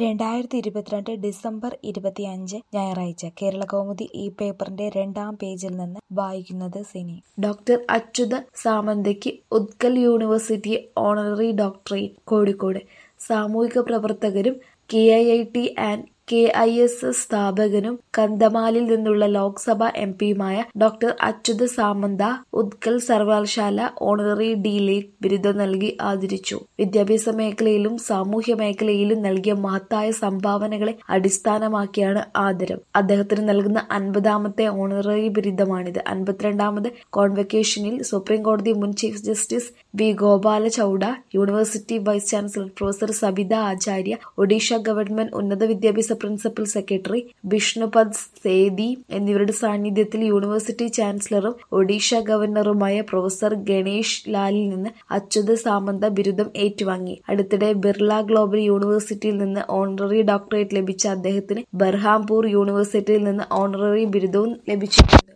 രണ്ടായിരത്തി ഇരുപത്തിരണ്ട് ഡിസംബർ ഇരുപത്തിയഞ്ച് ഞായറാഴ്ച കേരളകൗമുദി ഈ പേപ്പറിന്റെ രണ്ടാം പേജിൽ നിന്ന് വായിക്കുന്നത് സിനി ഡോക്ടർ അച്യുത സാമന്തയ്ക്ക് Utkal university honorary doctorate Kozhikode സാമൂഹിക പ്രവർത്തകരും K I I T and K I S S സ്ഥാപകനും കന്ധമാലിൽ നിന്നുള്ള ലോക്സഭാ എം പിയുമായ ഡോക്ടർ അച്യുത സാമന്ത ഉത്കൽ സർവകലാശാല ഓണററി ഡീലിറ്റ് ബിരുദം നൽകി ആദരിച്ചു വിദ്യാഭ്യാസ മേഖലയിലും സാമൂഹ്യ മേഖലയിലും നൽകിയ മഹത്തായ സംഭാവനകളെ അടിസ്ഥാനമാക്കിയാണ് ആദരം അദ്ദേഹത്തിന് നൽകുന്ന അൻപതാമത്തെ ഓണററി ബിരുദമാണിത് അൻപത്തിരണ്ടാമത് കോൺവെക്കേഷനിൽ സുപ്രീം കോടതി മുൻ chief justice V Gopala Gowda university vice chancellor professor Sabita Acharya Odisha government ഉന്നത വിദ്യാഭ്യാസ പ്രിൻസിപ്പൽ സെക്രട്ടറി വിഷ്ണുപദ് സേതി എന്നിവരുടെ സാന്നിധ്യത്തിൽ യൂണിവേഴ്സിറ്റി ചാൻസലറും ഒഡീഷ ഗവർണറുമായ പ്രൊഫസർ ഗണേഷ് ലാലിൽ നിന്ന് അച്യുത സാമന്ത ബിരുദം ഏറ്റുവാങ്ങി അടുത്തിടെ ബിർള ഗ്ലോബൽ യൂണിവേഴ്സിറ്റിയിൽ നിന്ന് ഓണററി ഡോക്ടറേറ്റ് ലഭിച്ച അദ്ദേഹത്തിന് ബർഹാംപൂർ യൂണിവേഴ്സിറ്റിയിൽ നിന്ന് ഓണററി ബിരുദവും ലഭിച്ചിട്ടുണ്ട്